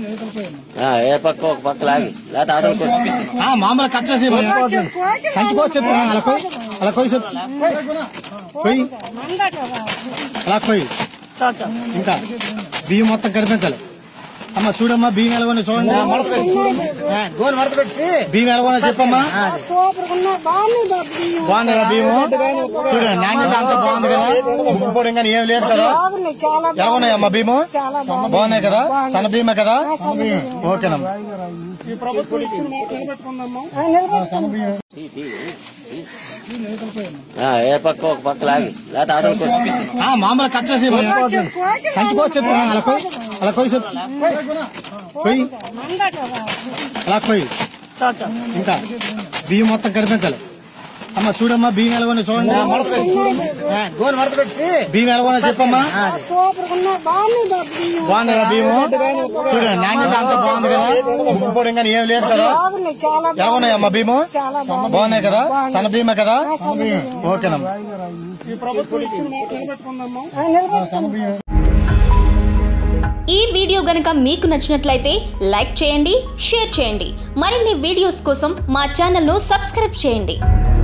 ఆ, ఏ పక్క ఒక పక్క లాగి లేకపోతే అవతల కొట్టు. ఆ, మామూలు కట్ చేసి సంచి కోసి చెప్పు అలా పోయి అలా పోయి చెప్పు పోయి అలా పోయి ఇంకా బియ్యం మొత్తం కనిపించాలి అమ్మ చూడమ్మా బియ్యం ఎలాగొన్నా చూడండి గోలు మడత పెట్టి బియ్యం ఎలాగొన్నా చెప్పమ్మా సూపర్ ఉన్నా బాగుంది బాబు బాగున్నారా బియ్యం చూడండి నాణ్యత అంతా బాగుంది కదా ఉప్పు పొడి కానీ ఏం లేదు కదా బాగున్నాయి చాలా ఎలా ఉన్నాయమ్మా బియ్యం చాలా బాగుంది బాగున్నాయి కదా సన్న బియ్యమే కదా ఓకేనమ్మా ఆ, ఏ పక్క ఒక పక్క లాగి లేకపోతే అవతల కొట్టు. ఆ, మామూలు కట్ చేసి సంచి కోసి చెప్పు అలా పోయి అలా పోయి చెప్పు పోయి అలా పోయి ఇంకా బియ్యం మొత్తం కనిపించాలి అమ్మ చూడమ్మా బియ్యం ఎలాగొన్నా చూడండి గోలు మడత పెట్టి బియ్యం ఎలాగొన్నా చెప్పమ్మా సూపర్ ఉన్నా బాగుంది బాబు బాగున్నారా బియ్యం చూడండి నాణ్యత అంతా బాగుంది కదా ఉప్పు పొడి కానీ ఏం లేదు కదా బాగున్నాయి చాలా ఎలా ఉన్నాయమ్మా బియ్యం చాలా బాగుంది బాగున్నాయి కదా సన్న బియ్యమే కదా ఓకేనమ్మా ఈ వీడియో గనక మీకు నచ్చినట్లయితే లైక్ చేయండి షేర్ చేయండి మరిన్ని వీడియోస్ కోసం మా ఛానల్ను సబ్స్క్రైబ్ చేయండి